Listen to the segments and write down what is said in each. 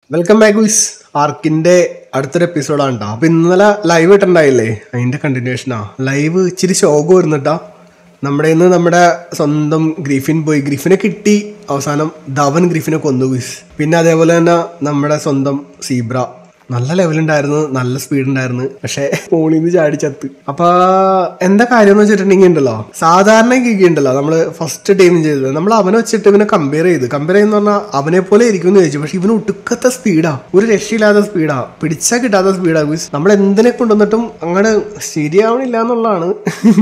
welcome back വിസ് ആർക്കിന്റെ അടുത്തൊരു എപ്പിസോഡാണ് കേട്ടോ അപ്പൊ ഇന്നലെ ലൈവ് ഇട്ടുണ്ടായില്ലേ അതിന്റെ കണ്ടിന്യൂഷനാ ലൈവ് ഇച്ചിരി ശോകം വരുന്നിട്ടാ നമ്മുടെ ഇന്ന് നമ്മുടെ സ്വന്തം ഗ്രിഫിൻ പോയി ഗ്രിഫിനെ കിട്ടി അവസാനം ധവൻ ഗ്രിഫിനെ കൊന്നു വിസ് പിന്നെ അതേപോലെ തന്നെ നമ്മുടെ സ്വന്തം സീബ്ര നല്ല ലെവലുണ്ടായിരുന്നു നല്ല സ്പീഡ് ഉണ്ടായിരുന്നു പക്ഷെ ഫോണിൽ നിന്ന് ചാടി ചത്ത് അപ്പൊ എന്താ കാര്യം എന്ന് വെച്ചിട്ടുണ്ടെങ്കിൽ ഉണ്ടല്ലോ സാധാരണ ഗിഗി ഉണ്ടല്ലോ നമ്മള് ഫസ്റ്റ് ടൈം ചെയ്തത് നമ്മൾ അവനെ വെച്ചിട്ട് ഇവനെ കമ്പയർ ചെയ്ത് കമ്പയർ ചെയ്യുന്ന പറഞ്ഞാൽ അവനെ പോലെ ഇരിക്കും എന്ന് ചോദിച്ചു പക്ഷെ ഇവന് ഒടുക്കത്തെ സ്പീഡാ ഒരു രക്ഷയില്ലാത്ത സ്പീഡാ പിടിച്ചാൽ കിട്ടാത്ത സ്പീഡാ മീൻസ് നമ്മൾ എന്തിനെ കൊണ്ടുവന്നിട്ടും അങ്ങനെ ശരിയാവണില്ല എന്നുള്ളതാണ്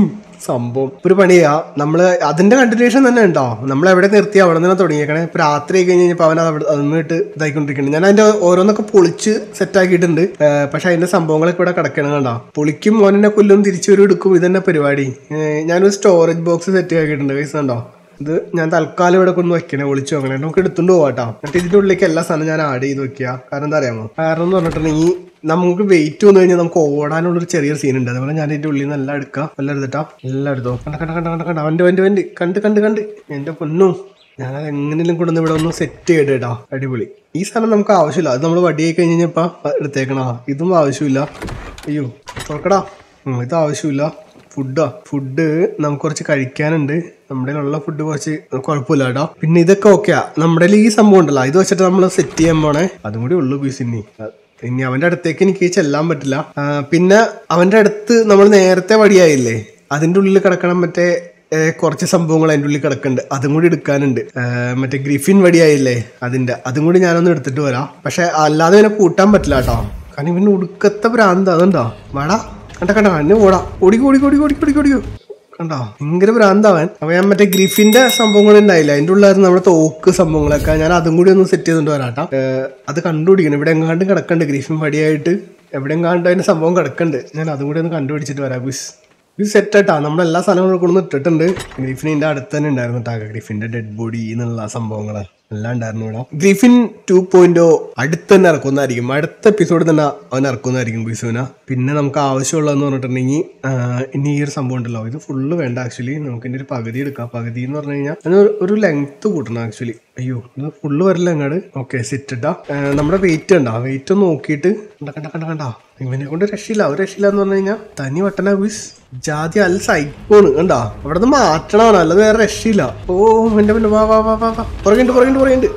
സംഭവം ഒരു പണിയാ നമ്മള് അതിന്റെ കണ്ടിന്യൂഷൻ തന്നെ ഉണ്ടോ നമ്മൾ എവിടെ നിർത്തി അവിടെ നിന്ന് തുടങ്ങിയേക്കണേ ഇപ്പൊ രാത്രി ആയി കഴിഞ്ഞ് കഴിഞ്ഞപ്പോൾ അവൻ അവിടെ അതിന്നിട്ട് ഇതായിക്കൊണ്ടിരിക്കുന്നുണ്ട് ഞാൻ അതിന്റെ ഓരോന്നൊക്കെ പൊളിച്ച് സെറ്റ് ആക്കിയിട്ടുണ്ട് ഏർ പക്ഷെ അതിന്റെ സംഭവങ്ങളൊക്കെ ഇവിടെ കിടക്കണം കണ്ടോ പൊളിക്കും മോനെന്നെ കൊല്ലും തിരിച്ചു വരും എടുക്കും ഇതന്നെ പരിപാടി ഏർ ഞാനൊരു സ്റ്റോറേജ് ബോക്സ് സെറ്റ് ആക്കിയിട്ടുണ്ട് പൈസ ഉണ്ടോ ഇത് ഞാൻ തൽക്കാലം ഇവിടെ കൊണ്ട് വെക്കണേ ഒളിച്ചു വെക്കണേ നമുക്ക് എടുത്തുകൊണ്ട് പോവാട്ടോ എന്നിട്ട് ഇതിന്റെ ഉള്ളിലേക്ക് എല്ലാ സാധനം ഞാൻ ആഡ് ചെയ്ത് വെക്കുക കാരണം എന്താ അറിയാമോ കാരണം എന്ന് പറഞ്ഞിട്ടുണ്ടെങ്കിൽ നമുക്ക് വെയിറ്റ് വന്നു കഴിഞ്ഞാൽ നമുക്ക് ഓടാനുള്ള ഒരു ചെറിയൊരു സീൻ ഉണ്ട് അതുപോലെ ഞാൻ ഇതിന്റെ ഉള്ളിൽ നിന്ന് എല്ലാം എടുക്കാം എല്ലാം എടുത്തിട്ടാ എല്ലാം എടുത്തോ കണ്ട കണ്ട കണ്ട കണ്ട കണ്ട അവന്റെ വണ്ടി വണ്ടി കണ്ട് കണ്ട് കണ്ട് എന്റെ പൊന്നും ഞാൻ അത് എങ്ങനെയും കൊണ്ടുവന്ന് ഇവിടെ ഒന്ന് സെറ്റ് ചെയ്തിട്ടാ അടിപൊളി ഈ സാധനം നമുക്ക് ആവശ്യമില്ല അത് നമ്മൾ വടിയായി കഴിഞ്ഞ് കഴിഞ്ഞപ്പോ എടുത്തേക്കണ ഇതും ആവശ്യമില്ല അയ്യോ തുറക്കടാ ഉം, ഇത് ആവശ്യമില്ല ഫുഡാ ഫുഡ് നമുക്ക് കുറച്ച് കഴിക്കാനുണ്ട് നമ്മുടെ ഉള്ള ഫുഡ് കുറച്ച് കുഴപ്പമില്ല കേട്ടോ പിന്നെ ഇതൊക്കെ ഓക്കെയാ നമ്മുടെ കയ്യില് ഈ സംഭവം ഉണ്ടല്ലോ ഇത് വെച്ചിട്ട് നമ്മൾ സെറ്റ് ചെയ്യാൻ പോണേ അതും കൂടി ഉള്ളു പീസ് ഇനി ഇനി അവന്റെ അടുത്തേക്ക് എനിക്ക് ചെല്ലാൻ പറ്റില്ല ആ, പിന്നെ അവന്റെ അടുത്ത് നമ്മൾ നേരത്തെ വടിയായില്ലേ അതിന്റെ ഉള്ളിൽ കിടക്കണം മറ്റേ ഏ, കുറച്ച് സംഭവങ്ങൾ അതിൻ്റെ ഉള്ളിൽ കിടക്കുന്നുണ്ട് അതും കൂടി എടുക്കാനുണ്ട് ഏ, മറ്റേ ഗ്രിഫിൻ വടിയായില്ലേ അതിന്റെ അതും കൂടി ഞാനൊന്ന് എടുത്തിട്ട് വരാം പക്ഷെ അല്ലാതെ ഇവനെ കൂട്ടാൻ പറ്റില്ല കേട്ടോ കാരണം ഇവന് ഉടുക്കത്തെ ഭ്രാന്ത് അതുണ്ടോ വാടാ കണ്ട കണ്ട എന്നെ ഓടാ ഓടി ഓടി ഓടി ഓടി ഓടി ഓടിയോ കണ്ടോ ഭയങ്കര ഭ്രാന്താവൻ അപ്പൊ ഞാൻ മറ്റേ ഗ്രിഫിന്റെ സംഭവങ്ങൾ ഉണ്ടായില്ല അതിന്റെ ഉള്ളായിരുന്നു നമ്മുടെ തോക്ക് സംഭവങ്ങളൊക്കെ ഞാൻ അതും കൂടി ഒന്ന് സെറ്റ് ചെയ്തിട്ട് വരാട്ടാ ഏർ അത് കണ്ടുപിടിക്കണം ഇവിടെ എങ്ങാണ്ട് കിടക്കണ്ട് ഗ്രിഫിൻ വടിയായിട്ട് എവിടെ എങ്ങാണ്ട് അതിന്റെ സംഭവം കിടക്കണ്ട് ഞാൻ അതും കൂടി ഒന്ന് കണ്ടുപിടിച്ചിട്ട് വരാം ബിസ് ഇത് സെറ്റ് ആയിട്ടാ നമ്മൾ എല്ലാ സാധനങ്ങളും കൊണ്ടു ഇട്ടിട്ടുണ്ട് ഗ്രിഫിനിന്റെ അടുത്ത് തന്നെ ഉണ്ടായിരുന്നു ടാക ഗ്രിഫിന്റെ ഡെഡ് ബോഡി എന്നുള്ള സംഭവങ്ങള് എല്ലാം ഉണ്ടായിരുന്നു ഇവിടെ ഗ്രിഫിൻ ടു പോയിന്റ് അടുത്ത് തന്നെ ഇറക്കുന്നതായിരിക്കും അടുത്ത എപ്പിസോഡ് തന്നെ അവൻ ഇറക്കുന്നതായിരിക്കും ബിസുവിന പിന്നെ നമുക്ക് ആവശ്യമുള്ളതെന്ന് പറഞ്ഞിട്ടുണ്ടെങ്കിൽ ആ, ഇനി ഈ ഒരു സംഭവം ഉണ്ടല്ലോ ഇത് ഫുള്ള് വേണ്ട ആക്ച്വലി നമുക്ക് ഇതിന്റെ ഒരു പകുതി എടുക്കാം പകുതി എന്ന് പറഞ്ഞു കഴിഞ്ഞാൽ അതിന് ഒരു- ഒരു ലെങ്ത് കൂട്ടണം ആക്ച്വലി അയ്യോ ഇത് ഫുള്ള് വരില്ല അങ്ങോട്ട് ഓക്കെ സെറ്റ് ഇട്ടാ നമ്മുടെ വെയിറ്റ് ഉണ്ടോ വെയിറ്റ് ഒന്ന് നോക്കിയിട്ട് കണ്ട കണ്ട കണ്ട കണ്ടോ ഇവനെ കൊണ്ട് രക്ഷയില്ല ഒരു രക്ഷയില്ല എന്ന് പറഞ്ഞു കഴിഞ്ഞാൽ തനി വട്ടന ബിസ് ജാതി അൽ സൈക്കോണ് കണ്ടാ അവിടെ നിന്ന് മാറ്റണമാണ് അല്ലാതെ വേറെ രക്ഷയില്ല ഓ എന്റെ പിന്നെ വാ വാ വാ വാ വാ പുറകുണ്ട് പുറകുണ്ട് പുറകുണ്ട്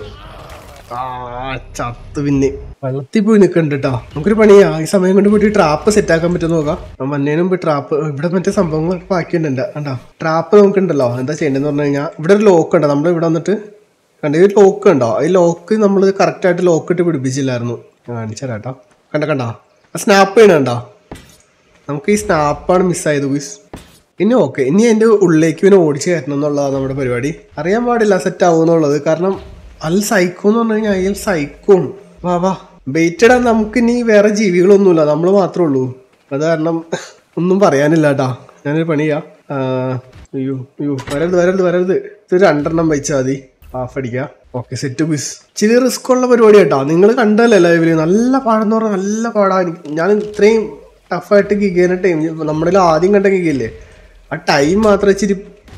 ആ ചത്ത് പിന്നെ വെള്ളത്തിൽ പോയി നിൽക്കണ്ട കേട്ടോ നമുക്കൊരു പണിയാ ഈ സമയം കൊണ്ട് പോയിട്ട് ട്രാപ്പ് സെറ്റ് ആക്കാൻ പറ്റുമോ നോക്കാം ആ മന്നേനും പോയി ട്രാപ്പ് ഇവിടെ മറ്റേ സംഭവങ്ങൾ ബാക്കിയുണ്ട് കണ്ടോ ട്രാപ്പ് നമുക്കുണ്ടല്ലോ എന്താ ചെയ്യേണ്ടതെന്ന് പറഞ്ഞു കഴിഞ്ഞാൽ ഇവിടെ ഒരു ലോക്ക് ഉണ്ടോ നമ്മൾ ഇവിടെ വന്നിട്ട് കണ്ട ഈ ലോക്ക് ഉണ്ടോ ഈ ലോക്ക് നമ്മൾ കറക്റ്റായിട്ട് ലോക്ക് ഇട്ട് പിടിപ്പിച്ചില്ലായിരുന്നു കാണിച്ചു തരാം കേട്ടോ കണ്ട കണ്ടോ ആ സ്നാപ്പ് ചെയ്യണ നമുക്ക് ഈ സ്നാപ്പാണ് മിസ്സായത് ബീസ് ഇനി ഓക്കെ ഇനി എൻ്റെ ഉള്ളിലേക്ക് ഇവനെ ഓടിച്ച് കയറ്റണം എന്നുള്ളതാണ് നമ്മുടെ പരിപാടി അറിയാൻ പാടില്ല സെറ്റ് ആവുമെന്നുള്ളത് കാരണം അൽ സൈക്കോ എന്ന് പറഞ്ഞു കഴിഞ്ഞാൽ അയാൾ സൈക്കോണ് വാ വാ ബെയ്റ്റ് ഇടാൻ നമുക്ക് ഇനി വേറെ ജീവികളൊന്നുമില്ല നമ്മൾ മാത്രമേ ഉള്ളൂ അത് കാരണം ഒന്നും പറയാനില്ല കേട്ടാ ഞാനൊരു പണിയാ ആ, അയ്യോ അയ്യോ വരരുത് വരരുത് വരരുത് ഇത് രണ്ടെണ്ണം വെച്ചാൽ മതി ഹാഫ് അടിക്കുക ഓക്കെ സെറ്റ് ബിസ് ഇച്ചിരി റിസ്ക് ഉള്ള പരിപാടി കേട്ടോ നിങ്ങൾ കണ്ടല്ലേ ലൈവില് നല്ല പാടെന്ന് പറഞ്ഞാൽ നല്ല പാടാ എനിക്ക് ഞാൻ ഇത്രയും ടഫായിട്ട് ഗിഗേനെ ടൈം നമ്മുടെ ആദ്യം കണ്ട ഗിഗയില്ലേ ആ ടൈം മാത്രം ഇച്ചിരി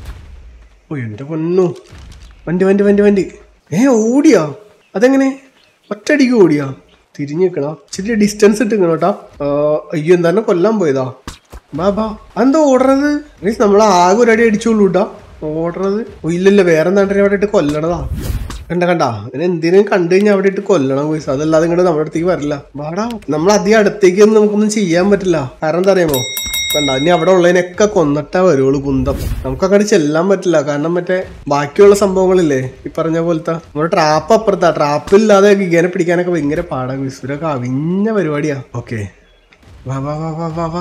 ഓ എൻ്റെ പൊന്നു വണ്ടി വണ്ടി വണ്ടി വണ്ടി ഏ ഓടിയാ അതെങ്ങനെ ഒറ്റയടിക്ക് ഓടിയാ തിരിഞ്ഞു നിൽക്കണോ ഇച്ചിരി ഡിസ്റ്റൻസ് ഇട്ടിക്കണം കേട്ടോ ആ, അയ്യോ എന്താണ് കൊല്ലാൻ പോയതാ ബാ ബാ അതെന്താ ഓടുന്നത് മീൻസ് നമ്മൾ ആകെ ഒരു അടി അടിച്ചോളൂ കേട്ടോ ഓടുന്നത് ഓ ഇല്ലല്ല വേറെ എന്താണ്ട് അവിടെ ഇട്ട് കൊല്ലണതാ കണ്ട കണ്ട ഇതിന് എന്തിനും കണ്ടു കഴിഞ്ഞാൽ അവിടെ ഇട്ട് കൊല്ലണം പോയി അതല്ലാതെ ഇങ്ങോട്ട് നമ്മുടെ അടുത്തേക്ക് വരില്ല വാടാ നമ്മൾ അധികം അടുത്തേക്ക് ഒന്നും നമുക്കൊന്നും ചെയ്യാൻ പറ്റില്ല കാരണം എന്താ അറിയാമോ കണ്ട ഇനി അവിടെ ഉള്ളതിനൊക്കെ കൊന്നിട്ടാ വരുവുള്ളൂ കുന്തം നമുക്ക് അങ്ങോട്ട് ചെല്ലാൻ പറ്റില്ല കാരണം മറ്റേ ബാക്കിയുള്ള സംഭവങ്ങളില്ലേ ഈ പറഞ്ഞ പോലത്തെ നമ്മുടെ ട്രാപ്പ് അപ്പുറത്താ ട്രാപ്പ് ഇല്ലാതെ ഗിഗേനെ പിടിക്കാനൊക്കെ ഭയങ്കര പാടാ വിസുരൊക്കെ അവിഞ്ഞ പരിപാടിയാ ഓക്കെ വാ വാ വാ വാ വാ വാ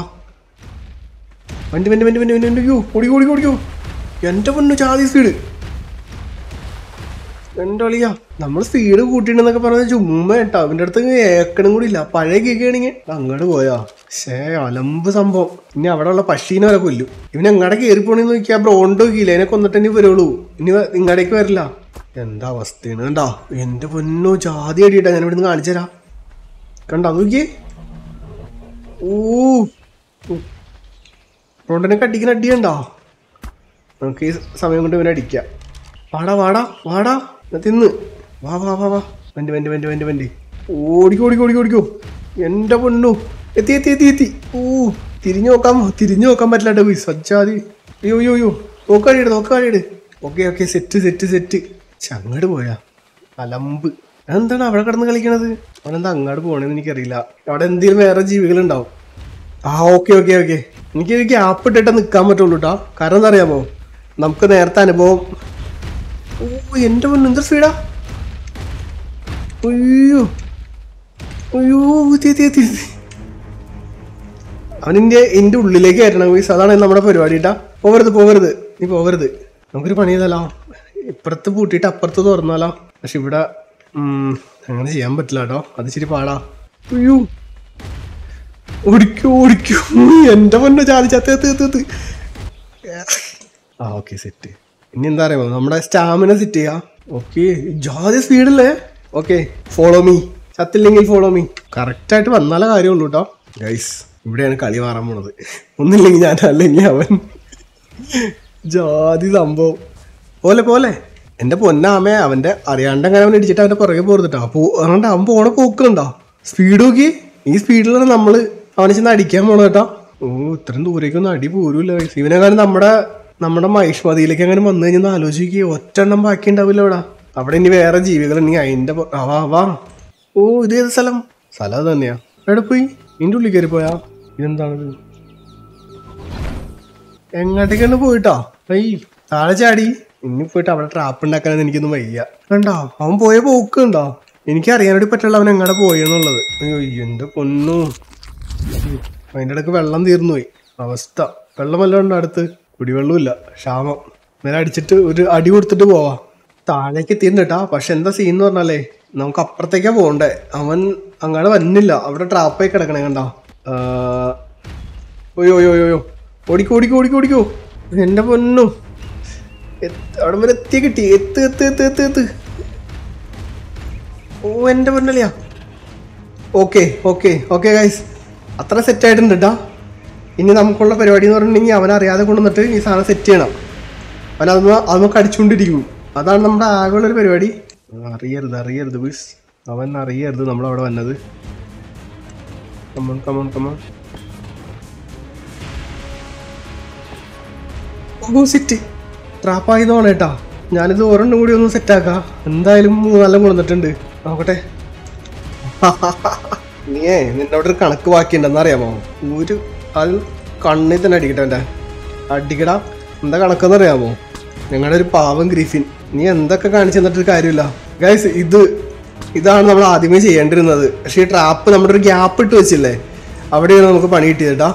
വണ്ടി വണ്ടി വണ്ടി വണ്ടി വണ്ടി വണ്ടി യ്യോ, ഓടിക്കോ ഓടിക്കോ ഓടിക്കോ എന്റെ പൊന്നു ചാതി സ്പീഡ് എന്റെ ഒളിയാ നമ്മൾ സ്പീഡ് കൂട്ടിണ്ടെന്നൊക്കെ പറഞ്ഞത് ചുമ്മാ കേട്ടോ അവന്റെ അടുത്ത് ഏക്കണും കൂടി ഇല്ല പഴയ കേൾക്കുകയാണെങ്കിൽ അങ്ങോട്ട് പോയാ ശേ അലമ്പ് സംഭവം ഇനി അവിടെ ഉള്ള പശീനെ വരെ കൊല്ലും ഇവൻ എങ്ങടെ കയറി പോണെന്ന് നോക്കിയാ ബ്രോണ്ട് നോക്കിയില്ല അതിനെ കൊന്നിട്ട് ഇനി വരുള്ളൂ ഇനി വ- ഇങ്ങടേക്ക് വരില്ല എന്താ അവസ്ഥയാണ് കണ്ടാ എന്റെ പൊന്നോ ജാതി അടിയിട്ടാ ഞാൻ ഇവിടുന്ന് കാണിച്ചു തരാം കണ്ടാ നോക്കിയേ ഓ ബ്രോണ്ടിനെ കടിക്കുന്ന അടിയുണ്ടോ നമുക്ക് ഈ സമയം കൊണ്ട് ഇവനെ അടിക്കാം വാടാ വാടാ വാടാ ഇത് തിന്ന് വാ വാ വാ വാ വണ്ടി വണ്ടി വണ്ടി വണ്ടി വണ്ടി ഓടിക്കോ ഓടിക്കോ ഓടിക്കോ ഓടിക്കോ എൻ്റെ പൊണ്ണു എത്തി എത്തി എത്തി എത്തി ഓ തിരിഞ്ഞു നോക്കാം തിരിഞ്ഞു നോക്കാൻ പറ്റില്ല കേട്ടോ പോയി സജ്ജാതി അയ്യോ അയ്യോ അയ്യോ നോക്കാടിയിട് നോക്കാടിയിട് okay okay set set set അങ്ങോട്ട് പോയാ അലമ്പ് എന്താണ് അവിടെ കിടന്ന് കളിക്കണത് അവനെന്താ അങ്ങോട്ട് പോകണമെന്ന് എനിക്കറിയില്ല അവിടെ എന്തെങ്കിലും വേറെ ജീവികളുണ്ടാവും ആ ഓക്കെ ഓക്കെ ഓക്കെ എനിക്ക് ഒരു ഗ്യാപ്പ് ഇട്ടിട്ട് നിൽക്കാൻ പറ്റുള്ളൂ കേട്ടോ കാരണം എന്താ അറിയാമോ നമുക്ക് നേരത്തെ അനുഭവം ഓ എൻ്റെ മുന്നിൽ എന്തൊരു സ്പീഡാ അയ്യോ അയ്യോ എത്തി എത്തി എത്തി എത്തി അവനിന്റെ എന്റെ ഉള്ളിലേക്ക് കയറ്റണം മീൻസ് അതാണ് നമ്മുടെ പരിപാടി ഇട്ടാ പോകരുത് പോകരുത് നീ പോകരുത് നമുക്കൊരു പണി ചെയ്താലോ ഇപ്പുറത്ത് പൂട്ടിയിട്ട് അപ്പുറത്ത് തുറന്നാലോ പക്ഷെ ഇവിടെ ഉം, അങ്ങനെ ചെയ്യാൻ പറ്റില്ല കേട്ടോ അത് ഇച്ചിരി പാടാ അയ്യോ ഓടിക്കോ ഓടിക്കോ എന്റെ പൊന്നോ ചാതി ചത്ത് എത്ത് എത്ത് എത്ത് ആ ഓക്കെ സെറ്റ് ഇനി എന്താ അറിയാമോ നമ്മുടെ സ്റ്റാമിന സെറ്റ് ചെയ്യാ ഓക്കെ ജാതി സ്പീഡല്ലേ ഓക്കെ ഫോളോ മീ ചത്തില്ലെങ്കിൽ ഫോളോ മീ കറക്റ്റായിട്ട് വന്നാലേ കാര്യമുള്ളൂ കേട്ടോ ഗൈസ് ഇവിടെയാണ് കളി മാറാൻ പോണത് ഒന്നില്ലെങ്കിൽ ഞാൻ അല്ലെങ്കിൽ അവൻ ജാതി സംഭവം പോലെ പോലെ എന്റെ പൊന്നാമേ അവന്റെ അറിയാണ്ട് അങ്ങനെ അവൻ ഇടിച്ചിട്ട് അവന്റെ പുറകെ പോർത്തിട്ടാ പോ അതുകൊണ്ട് അവൻ പോണ പോക്കുന്നുണ്ടോ സ്പീഡ് നോക്കി ഈ സ്പീഡിലാണ് നമ്മള് അവനെ ചെന്ന് അടിക്കാൻ പോണ കേട്ടോ ഓ ഇത്രയും ദൂരേക്കൊന്നും അടി പോരൂല്ല ഇവനെങ്ങാനും നമ്മുടെ നമ്മുടെ മഹിഷ്മതിയിലേക്ക് അങ്ങനെ വന്നു കഴിഞ്ഞാൽ ആലോചിക്കുക ഒറ്റ എണ്ണം ബാക്കി ഉണ്ടാവില്ല അവിടെ അവിടെ ഇനി വേറെ ജീവികൾ ഉണ്ടെങ്കിൽ അതിന്റെ പൊ- ആ, വാ വാ ഓ ഇത് ഏത് സ്ഥലം സ്ഥലം അത് തന്നെയാ എവിടെ പോയി ഇതിന്റെ ഉള്ളിൽ കയറി പോയാ ഇതെന്താണിത് എങ്ങോട്ടേക്കാണ് പോയിട്ടോ അയ്യ താഴെ ചാടി ഇനി പോയിട്ട് അവിടെ ട്രാപ്പ് ഉണ്ടാക്കാനൊന്നും എനിക്കൊന്നും വയ്യ കണ്ടോ അവൻ പോയ പോക്ക് ഉണ്ടോ എനിക്ക് അറിയാൻ വേണ്ടി പറ്റുള്ള അവൻ എങ്ങടെ പോയെന്നുള്ളത് അയ്യോ എന്റെ പൊന്നു അതിൻ്റെ ഇടയ്ക്ക് വെള്ളം തീർന്നു പോയി അവസ്ഥ വെള്ളം വല്ലതും ഉണ്ടോ അടുത്ത് കുടിവെള്ളമില്ല ക്ഷാമം നേരെ അടിച്ചിട്ട് ഒരു അടി കൊടുത്തിട്ട് പോവാ താഴേക്ക് എത്തിയിട്ടുണ്ടാ പക്ഷെ എന്താ സീൻ എന്ന് പറഞ്ഞാലേ നമുക്ക് അപ്പുറത്തേക്കാ പോകണ്ടേ അവൻ അങ്ങോട്ട് വന്നില്ല അവിടെ ട്രാപ്പായി കിടക്കണേ കണ്ടോ ആ, ഓയോ ഓയോ ഓയോ ഓടിക്കോ ഓടിക്കോ ഓടിക്കോ ഓടിക്കോ എന്റെ പൊന്നു എത്ത്- അവിടെ വരെ എത്തി കിട്ടി എത്ത് എത്ത് എത്ത് എത്ത് എത്ത് ഓ എന്റെ പൊന്നല്ലയാ ഓക്കെ ഓക്കെ ഓക്കെ ഗൈസ് അത്ര സെറ്റ് ആയിട്ടുണ്ട് കേട്ടാ ഇനി നമുക്കുള്ള പരിപാടി എന്ന് പറഞ്ഞിട്ടുണ്ടെങ്കിൽ അവൻ അറിയാതെ കൊണ്ടുവന്നിട്ട് ഈ സാധനം സെറ്റ് ചെയ്യണം അവൻ അതൊന്ന് അതൊക്കെ അടിച്ചുകൊണ്ടിരിക്കും അതാണ് നമ്മുടെ ആകെയുള്ളൊരു പരിപാടി അറിയരുത് അറിയരുത് ബീസ് അവൻ അറിയരുത് നമ്മളവിടെ വന്നത് കമോൺ കമോൺ കമോൺ ഓ സെറ്റ് ട്രാപ്പായി തോന്നണം കേട്ടാ ഞാനിത് ഒരെണ്ണം കൂടി ഒന്ന് സെറ്റാക്കാം എന്തായാലും മൂന്നെല്ലാം കൊണ്ടുവന്നിട്ടുണ്ട് നോക്കട്ടെ നീയേ നിന്റെ അവിടെ ഒരു കണക്ക് ബാക്കിയുണ്ടെന്ന് അറിയാമോ ഒരു അത് കണ്ണിൽ തന്നെ അടിക്കട്ടെ എൻ്റെ അടിക്കടാ എന്താ കണക്കെന്ന് അറിയാമോ ഞങ്ങളുടെ ഒരു പാവം ഗ്രീഫിൻ നീ എന്തൊക്കെ കാണിച്ചു തന്നിട്ട് കാര്യമില്ല ഗൈസ് ഇത് ഇതാണ് നമ്മൾ ആദ്യമേ ചെയ്യേണ്ടിരുന്നത് പക്ഷേ ഈ ട്രാപ്പ് നമ്മുടെ ഒരു ഗ്യാപ്പ് ഇട്ട് വെച്ചില്ലേ അവിടെയാണ് നമുക്ക് പണി കിട്ടിയതാ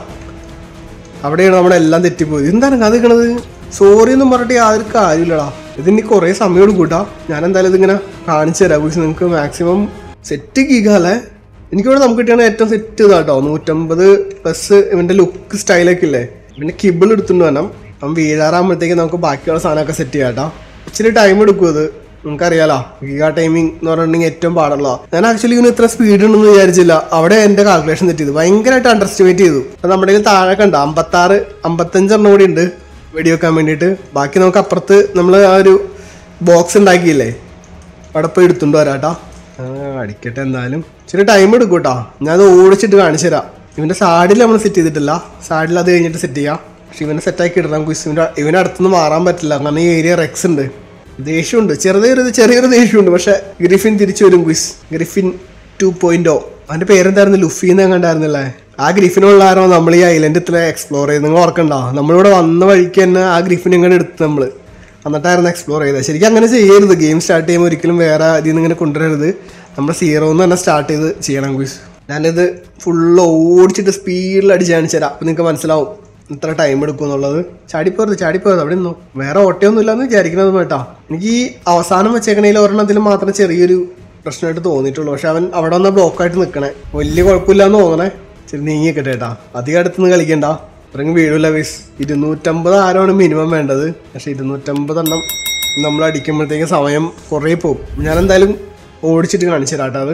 അവിടെയാണ് നമ്മുടെ എല്ലാം തെറ്റിപ്പോയത് എന്താണ് കഥ നിൽക്കണത് സോറി എന്നും പറഞ്ഞിട്ട് യാതൊരു കാര്യമില്ലടാ ഇതിന് കുറേ സമയം എടുക്കൂട്ടാ ഞാൻ എന്തായാലും ഇതിങ്ങനെ കാണിച്ചു തരാം ബിക്കോസ് നിങ്ങൾക്ക് മാക്സിമം സെറ്റ് കീകാലേ എനിക്കിവിടെ നമുക്ക് കിട്ടിയാണ് ഏറ്റവും സെറ്റ് ഇതാട്ടോ നൂറ്റമ്പത് പ്ലസ് ഇവന്റെ ലുക്ക് സ്റ്റൈലൊക്കെ ഇല്ലേ പിന്നെ കിബിൾ എടുത്തുകൊണ്ട് വേണം അവൻ വീഴാറാകുമ്പോഴത്തേക്ക് നമുക്ക് ബാക്കിയുള്ള സാധനമൊക്കെ സെറ്റ് ചെയ്യാം കേട്ടോ ഇച്ചിരി ടൈം എടുക്കും അത് നമുക്കറിയാലോ ഗീഗ ടൈമിംഗ് എന്ന് പറഞ്ഞിട്ടുണ്ടെങ്കിൽ ഏറ്റവും പാടുള്ള ഞാൻ ആക്ച്വലി ഇങ്ങനെ ഇത്ര സ്പീഡ് ഉണ്ടെന്ന് വിചാരിച്ചില്ല അവിടെ എന്റെ കാൽക്കുലേഷൻ തെറ്റിയത് ഭയങ്കരമായിട്ട് അണ്ടർ എസ്റ്റിമേറ്റ് ചെയ്തു അത് നമ്മുടെ കയ്യിൽ താഴെ കണ്ട അമ്പത്താറ് അമ്പത്തഞ്ചെണ്ണം കൂടി ഉണ്ട് വെടിവെക്കാൻ വേണ്ടിയിട്ട് ബാക്കി നമുക്ക് അപ്പുറത്ത് നമ്മൾ ആ ഒരു ബോക്സ് ഉണ്ടാക്കിയില്ലേ അവിടെ പോയി എടുത്തുകൊണ്ട് വരാട്ടാ ആ, അടിക്കട്ടെ എന്തായാലും ഇച്ചിരി ടൈം എടുക്കും കേട്ടോ ഞാൻ അത് ഓടിച്ചിട്ട് കാണിച്ചു തരാം ഇവന്റെ സാഡിൽ നമ്മൾ സെറ്റ് ചെയ്തിട്ടില്ല സാഡിൽ അത് കഴിഞ്ഞിട്ട് സെറ്റ് ചെയ്യാം പക്ഷെ ഇവനെ സെറ്റാക്കി ഇടണം കുസ് ഇവന്റെ ഇവന്റെ അടുത്തുനിന്ന് മാറാൻ പറ്റില്ല കാരണം ഈ ഏരിയ റെക്സ് ഉണ്ട് ദേഷ്യമുണ്ട് ചെറിയൊരു ചെറിയൊരു ദേഷ്യമുണ്ട് പക്ഷെ ഗ്രിഫിൻ തിരിച്ചു വരും ക്വിസ് ഗ്രിഫിൻ ടു പോയിന്റ് ഓ അവന്റെ പേരെന്തായിരുന്നു ലുഫി എന്ന് കണ്ടായിരുന്നില്ലേ ആ ഗ്രിഫിനുള്ള കാരണം നമ്മൾ ഈ ഐലൻഡ് ഇത്ര എക്സ്പ്ലോർ ചെയ്ത് നിങ്ങൾ ഓർക്കണ്ട നമ്മളിവിടെ വന്ന വഴിക്ക് തന്നെ ആ ഗ്രിഫിൻ ഇങ്ങനെ എടുത്ത് നമ്മള് എന്നിട്ടായിരുന്നു എക്സ്പ്ലോർ ചെയ്തത് ശരിക്കും അങ്ങനെ ചെയ്യരുത് ഗെയിം സ്റ്റാർട്ട് ചെയ്യുമ്പോൾ ഒരിക്കലും വേറെ ഇതിൽ നിന്ന് ഇങ്ങനെ കൊണ്ടുവരരുത് നമ്മൾ സീറോ എന്ന് തന്നെ സ്റ്റാർട്ട് ചെയ്ത് ചെയ്യണം ക്വിസ് ഞാനിത് ഫുള്ള് ഓടിച്ചിട്ട് സ്പീഡിൽ അടിച്ച് കാണിച്ചു തരാം അപ്പം നിങ്ങൾക്ക് മനസ്സിലാവും ഇത്ര ടൈം എടുക്കും എന്നുള്ളത് ചാടിപ്പോരുത് ചാടിപ്പോരുത് അവിടെ നിന്നു വേറെ ഓട്ടയൊന്നും ഇല്ലെന്ന് വിചാരിക്കുന്നത് കേട്ടോ എനിക്ക് ഈ അവസാനം വെച്ചേക്കണേൽ ഒരെണ്ണത്തിൽ മാത്രം ചെറിയൊരു പ്രശ്നമായിട്ട് തോന്നിയിട്ടുള്ളൂ പക്ഷെ അവൻ അവിടെ വന്ന ബ്ലോക്കായിട്ട് നിൽക്കണേ വലിയ കുഴപ്പമില്ലാന്ന് തോന്നണേ ചെറിയ നീങ്ങിക്കട്ടെ കേട്ടാ അധികം അടുത്തുനിന്ന് കളിക്കണ്ട ഇത്രയും വീഴൂല വീസ് ഇരുന്നൂറ്റമ്പത് ആരാണ് മിനിമം വേണ്ടത് പക്ഷെ ഇരുന്നൂറ്റമ്പതെണ്ണം നമ്മൾ അടിക്കുമ്പോഴത്തേക്ക് സമയം കുറേ പോകും ഞാൻ എന്തായാലും ഓടിച്ചിട്ട് കാണിച്ചു തരാം കേട്ടോ അത്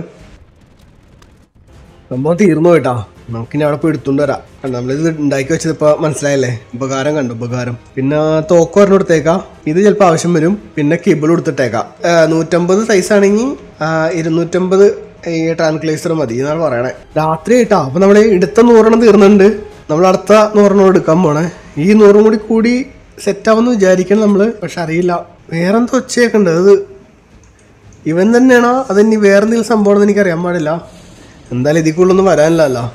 സംഭവം തീർന്നു കേട്ടാ നമുക്കിനി അവിടെ പോയി എടുത്തുകൊണ്ട് വരാം കണ്ടോ, നമ്മളിത് ഉണ്ടാക്കി വെച്ചത് ഇപ്പൊ മനസ്സിലായല്ലേ ഉപകാരം കണ്ടു ഉപകാരം പിന്നെ തോക്ക് ഒരെണ്ണം എടുത്തേക്കാം ഇത് ചിലപ്പോൾ ആവശ്യം വരും പിന്നെ കിബിൾ കൊടുത്തിട്ടേക്കാം ആ, നൂറ്റമ്പത് സൈസ് ആണെങ്കിൽ ഇരുന്നൂറ്റമ്പത് ഈ ട്രാൻക്ലേസർ മതി എന്നാണ് പറയണേ രാത്രി ആയിട്ടാ അപ്പൊ നമ്മൾ എടുത്ത നൂറെണ്ണം തീർന്നുണ്ട് നമ്മൾ അടുത്ത നൂറെണ്ണം എടുക്കാൻ പോണേ ഈ നൂറും കൂടി കൂടി സെറ്റ് ആവുമെന്ന് വിചാരിക്കണം നമ്മള് പക്ഷെ അറിയില്ല വേറെന്തോ ഒച്ചയൊക്കെ ഉണ്ട് അത് ഇവൻ തന്നെയാണോ അതിനി വേറെ എന്തെങ്കിലും സംഭവം എനിക്ക് അറിയാൻ പാടില്ല എന്തായാലും ഇതിൽ കൂടുതലൊന്നും വരാനില്ലല്ലോ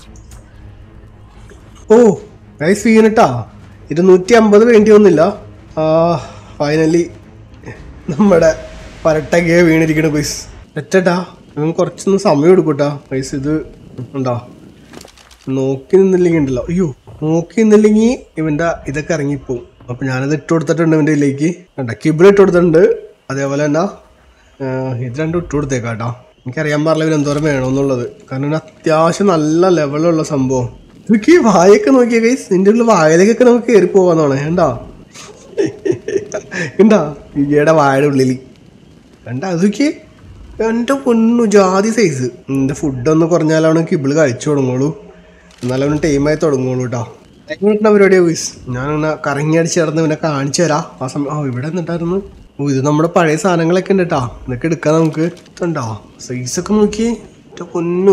ഓ ഗൈസ് വീണിട്ടാ ഇരുന്നൂറ്റി അമ്പത് വേണ്ടി വന്നില്ല ഫൈനലി നമ്മുടെ പരട്ടകയെ വീണിരിക്കണ ഗൈസ് എറ്റട്ടാ ഇവൻ കുറച്ചൊന്ന് സമയം എടുക്കൂട്ടാ ഗൈസ് ഇത് ഉണ്ടോ നോക്കി നിന്നില്ലെങ്കിൽ ഉണ്ടല്ലോ അയ്യോ നോക്കി നിന്നില്ലെങ്കിൽ ഇവന്റെ ഇതൊക്കെ ഇറങ്ങിപ്പോവും അപ്പൊ ഞാനത് ഇട്ട് കൊടുത്തിട്ടുണ്ട് ഇവന്റെ ഇതിലേക്ക് കണ്ട കിബിൾ ഇട്ട് കൊടുത്തിട്ടുണ്ട് അതേപോലെ തന്നെ ആഹ്, ഇത് രണ്ടും ഇട്ട് കൊടുത്തേക്കാം കേട്ടോ എനിക്കറിയാൻ പാടില്ല ഇവൻ എന്തോരം വേണമെന്നുള്ളത് കാരണം ഇത് അത്യാവശ്യം നല്ല ലെവലുള്ള സംഭവം നോക്കി വായൊക്കെ നോക്കിയ കൈസ് നിന്റെ ഉള്ളിൽ വായലേക്കൊക്കെ നമുക്ക് കയറി പോവാന്നാണ് കണ്ടാ കണ്ടാ ഈയുടെ വായുടെ ഉള്ളിൽ കണ്ട അതൊക്കെ എൻ്റെ പൊണ്ണു ജാതി സൈസ് എൻ്റെ ഫുഡൊന്ന് കുറഞ്ഞാലാണ് കിബിള് കഴിച്ചു തുടങ്ങുള്ളൂ എന്നാലും അവന് ടൈമായി തുടങ്ങുള്ളൂ കേട്ടോ എങ്ങനെ പരിപാടിയാ വീസ് ഞാനിങ്ങനെ കറങ്ങി അടിച്ച് കിടന്ന് ഇവനെ കാണിച്ചു തരാം ആ സമയം ഓ ഇവിടെ നിന്നിട്ടായിരുന്നു ഓ ഇത് നമ്മുടെ പഴയ സാധനങ്ങളൊക്കെ ഉണ്ട് കേട്ടോ ഇതൊക്കെ എടുക്കാം നമുക്ക് ഇതുണ്ടോ സൈസൊക്കെ നോക്കി എൻ്റെ പൊന്നു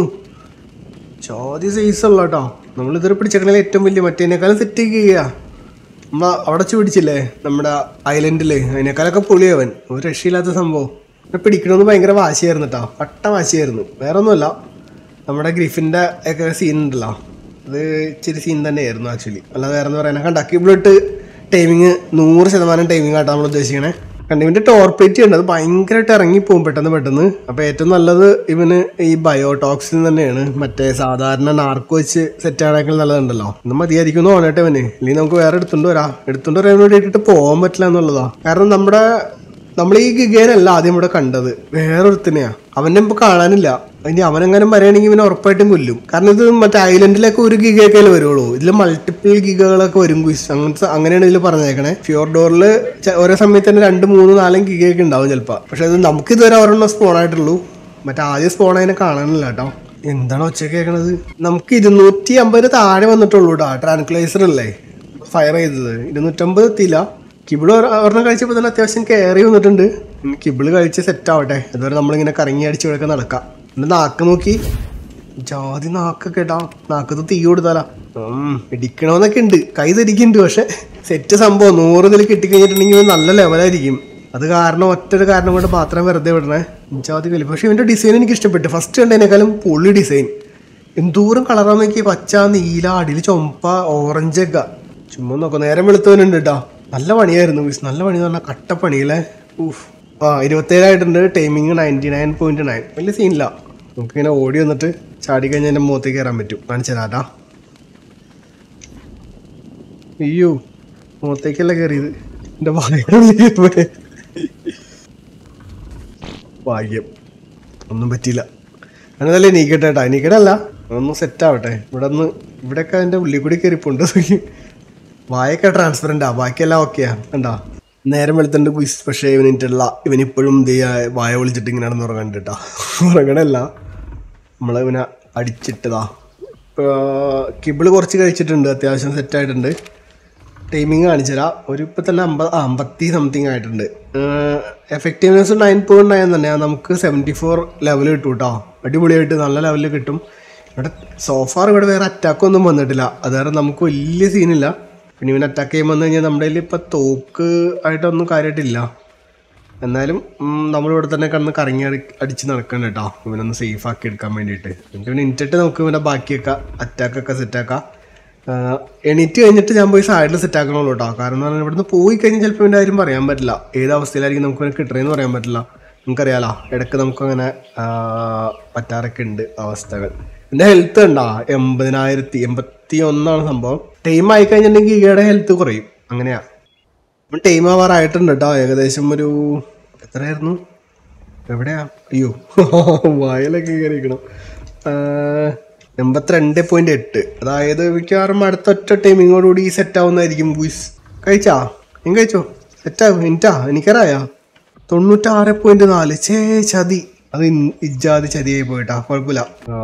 ജാതി സൈസ് ഉള്ള കേട്ടോ നമ്മൾ ഇതുവരെ പിടിച്ചേക്കണേ ഏറ്റവും വലിയ മറ്റേനേക്കാളും സെറ്റ് ചെയ്യുക നമ്മ അവിടെ വെച്ച് പിടിച്ചില്ലേ നമ്മുടെ ഐലൻഡില് അതിനേക്കാളൊക്കെ പൊളിയവൻ ഒരു രക്ഷയില്ലാത്ത സംഭവം എന്നെ പിടിക്കണമെന്ന് ഭയങ്കര വാശിയായിരുന്നു കേട്ടോ പട്ട വാശിയായിരുന്നു വേറെ ഒന്നുമല്ല നമ്മുടെ ഗ്രിഫിന്റെ ഒക്കെ സീൻ ഉണ്ടല്ലോ അത് ഇച്ചിരി സീൻ തന്നെയായിരുന്നു ആക്ച്വലി അല്ലാതെ വേറെ എന്ന് പറയാൻ കണ്ട കിബിളിട്ട് ടൈമിങ് നൂറ് ശതമാനം ടൈമിംഗ് ആട്ടാ നമ്മൾ ഉദ്ദേശിക്കണേ കണ്ട ഇവന്റെ ടോർപ്പേറ്റ് ഉണ്ട് അത് ഭയങ്കരമായിട്ട് ഇറങ്ങിപ്പോവും പെട്ടെന്ന് പെട്ടെന്ന് അപ്പൊ ഏറ്റവും നല്ലത് ഇവന് ഈ ബയോടോക്സിൻ തന്നെയാണ് മറ്റേ സാധാരണ നാർക്കോ വെച്ച് സെറ്റ് ആണെങ്കിൽ നല്ലതുണ്ടല്ലോ ഇന്ന് മതിയായിരിക്കും തോന്നട്ടെ ഇവന് ഇല്ലെങ്കിൽ നമുക്ക് വേറെ എടുത്തുകൊണ്ട് വരാം എടുത്തുകൊണ്ട് വരാൻ വേണ്ടിയിട്ട് പോകാൻ പറ്റില്ല എന്നുള്ളതാ കാരണം നമ്മുടെ നമ്മൾ ഈ ഗിഗേനല്ല ആദ്യം ഇവിടെ കണ്ടത് വേറൊരുത്തനെയാ അവനെ ഇപ്പൊ കാണാനില്ല ഇനി അവനെങ്ങനെ വരികയാണെങ്കിൽ ഇവനെ ഉറപ്പായിട്ടും കൊല്ലും കാരണം ഇത് മറ്റേ ഐലൻഡിലൊക്കെ ഒരു ഗിഗയൊക്കെ വരുള്ളൂ ഇതിൽ മൾട്ടിപ്പിൾ ഗിഗകളൊക്കെ വരും ക്വിസ് അങ്ങനത്തെ അങ്ങനെയാണ് ഇതിൽ പറഞ്ഞേക്കണേ ഫ്യോർ ഡോറിൽ ഓരോ സമയത്ത് തന്നെ രണ്ട് മൂന്ന് നാലും ഗിഗയൊക്കെ ഉണ്ടാവും ചിലപ്പോൾ പക്ഷെ അത് നമുക്ക് ഇതുവരെ ഒരെണ്ണം സ്പോൺ ആയിട്ടുള്ളൂ മറ്റേ ആദ്യം സ്പോൺ അതിനെ കാണാനില്ല കേട്ടോ എന്താണ് ഒച്ച കേൾക്കണത് നമുക്ക് ഇരുന്നൂറ്റി അമ്പത് താഴെ വന്നിട്ടുള്ളൂ കേട്ടോ ട്രാൻക്ലേസർ അല്ലേ ഫയർ ചെയ്തത് ഇരുന്നൂറ്റമ്പത് എത്തിയില്ല കിബിള് ഒരെണ്ണം കഴിച്ചപ്പോൾ തന്നെ അത്യാവശ്യം കയറി വന്നിട്ടുണ്ട് ഇനി കിബിള് കഴിച്ച് സെറ്റ് ആവട്ടെ അതുവരെ നമ്മളിങ്ങനെ കറങ്ങി അടിച്ച് ഇവിടെ നടക്കാം എന്നിട്ട് നാക്ക് നോക്കി ജാതി നാക്കൊക്കെ ഇടാ നാക്കത്ത് തീ കൊടുത്താലാ ഉം ഇടിക്കണമെന്നൊക്കെ ഉണ്ട് കൈ തിരിക്കുന്നുണ്ട് പക്ഷെ സെറ്റ് സംഭവം നൂറ് ഇതിൽ കിട്ടിക്കഴിഞ്ഞിട്ടുണ്ടെങ്കിൽ ഇത് നല്ല ലെവലായിരിക്കും അത് കാരണം ഒറ്റൊരു കാരണം കൊണ്ട് മാത്രം വെറുതെ വിടണേ ജാതി വലിപ്പം പക്ഷെ ഇവന്റെ ഡിസൈൻ എനിക്ക് ഇഷ്ടപ്പെട്ടു ഫസ്റ്റ് കണ്ടതിനേക്കാളും പൊളി ഡിസൈൻ എന്തോരം കളറാന്ന് നോക്കി പച്ച നീല അടിയിൽ ചുമപ്പ ഓറഞ്ച് ഒക്കെ ചുമ്മാ നോക്കാം നേരം വെളുത്തവനുണ്ട് കേട്ടോ നല്ല പണിയായിരുന്നു മിസ് നല്ല പണി എന്ന് പറഞ്ഞാൽ കട്ടപ്പണിയല്ലേ ഊഫ് ആ ഇരുപത്തേഴായിട്ടുണ്ട് timing ninety nine point nine വലിയ സീനില്ല നമുക്കിങ്ങനെ ഓടി വന്നിട്ട് ചാടി കഴിഞ്ഞാൽ എൻ്റെ മുഖത്തേക്ക് കയറാൻ പറ്റും കാണിച്ചു തരാട്ടാ അയ്യോ മുഖത്തേക്കല്ല കയറിയത് എൻ്റെ വായ ഭാഗ്യം ഒന്നും പറ്റിയില്ല അങ്ങനല്ലേ നീക്കട്ടെ കേട്ടോ നീക്കട്ടല്ല ഒന്ന് സെറ്റ് ആവട്ടെ ഇവിടെ ഒന്ന് ഇവിടെയൊക്കെ അതിൻ്റെ ഉള്ളിൽ കൂടി കയറിപ്പുണ്ട് വായൊക്കെ ട്രാൻസ്പെറൻ്റാ ബാക്കിയെല്ലാം ഓക്കെയാ കണ്ടാ നേരം വെളുത്തുണ്ട് ക്വിസ് പക്ഷേ ഇവനിട്ടുള്ള ഇവനിപ്പോഴും ദേ വായ വിളിച്ചിട്ട് ഇങ്ങനെ നടന്ന് ഉറങ്ങണ്ടിട്ടാ ഉറങ്ങണല്ല നമ്മളെ ഇവനെ അടിച്ചിട്ടതാ കിബിള് കുറച്ച് കഴിച്ചിട്ടുണ്ട് അത്യാവശ്യം സെറ്റ് ആയിട്ടുണ്ട് ടൈമിങ് കാണിച്ചുതരാം ഒരു ഇപ്പം തന്നെ അമ്പത് ആ അമ്പത്തി സംതിങ് ആയിട്ടുണ്ട് എഫക്റ്റീവ്നെസ് നയൻ പോയിന്റ് നയൻ തന്നെയാണ് നമുക്ക് സെവൻറ്റി ഫോർ ലെവൽ കിട്ടും കേട്ടോ അടിപൊളിയായിട്ട് നല്ല ലെവലിൽ കിട്ടും ഇവിടെ സോഫാർ ഇവിടെ വേറെ അറ്റാക്കൊന്നും വന്നിട്ടില്ല അത് കാരണം നമുക്ക് വലിയ സീനില്ല പിന്നെ ഇവൻ അറ്റാക്ക് ചെയ്യാൻ വന്നു കഴിഞ്ഞാൽ നമ്മുടെ കയ്യിൽ ഇപ്പം തോക്ക് ആയിട്ടൊന്നും കാര്യമായിട്ടില്ല എന്നാലും ഉം, നമ്മളിവിടെ തന്നെ കിടന്ന് കറങ്ങി അടി അടിച്ച് നടക്കണം കേട്ടോ ഇവനൊന്ന് സേഫ് ആക്കി എടുക്കാൻ വേണ്ടിയിട്ട് എന്നിട്ട് ഇവനെ ഇട്ടിട്ട് നമുക്ക് ഇവനെ ബാക്കിയൊക്കെ അറ്റാക്കൊക്കെ സെറ്റാക്കാം എണീറ്റ് കഴിഞ്ഞിട്ട് ഞാൻ പോയി സൈഡിൽ സെറ്റ് ആക്കണമല്ലോ കേട്ടോ കാരണം എന്ന് പറഞ്ഞാൽ ഇവിടുന്ന് പോയി കഴിഞ്ഞാൽ ചിലപ്പോൾ ഇവൻ്റെ കാര്യം പറയാൻ പറ്റില്ല ഏത് അവസ്ഥയിലായിരിക്കും നമുക്ക് ഇവനെ കിട്ടണമെന്ന് പറയാൻ പറ്റില്ല നമുക്കറിയാലോ ഇടയ്ക്ക് നമുക്കങ്ങനെ ആ, പറ്റാറൊക്കെ ഉണ്ട് അവസ്ഥകൾ എൻ്റെ ഹെൽത്ത് ഉണ്ടോ എൺപതിനായിരത്തി എൺപത്തി ഒന്നാണ് സംഭവം ടൈം ആയി കഴിഞ്ഞിട്ടുണ്ടെങ്കിൽ ഈയുടെ ഹെൽത്ത് കുറയും അങ്ങനെയാ ഇപ്പം ടൈം ആവാറായിട്ടുണ്ട് കേട്ടോ ഏകദേശം ഒരു എത്രയായിരുന്നു എവിടെയാ അയ്യോ വായലൊക്കെ കയറിയിരിക്കണം എൺപത്തിരണ്ട് പോയിന്റ് എട്ട് അതായത് മിക്കവാറും അടുത്ത ഒറ്റ ടൈമിങ്ങോടുകൂടി സെറ്റ് ആവുന്നതായിരിക്കും ബൂസ് കഴിച്ചാ നീ കഴിച്ചോ സെറ്റാവും എനിറ്റാ എനിക്കറിയാ തൊണ്ണൂറ്റാറ് പോയിന്റ് നാല് ചേ ചതി അത് ഇൻ- ഇജ്ജാതി ചതിയായി പോയിട്ടാ കുഴപ്പമില്ല ആ,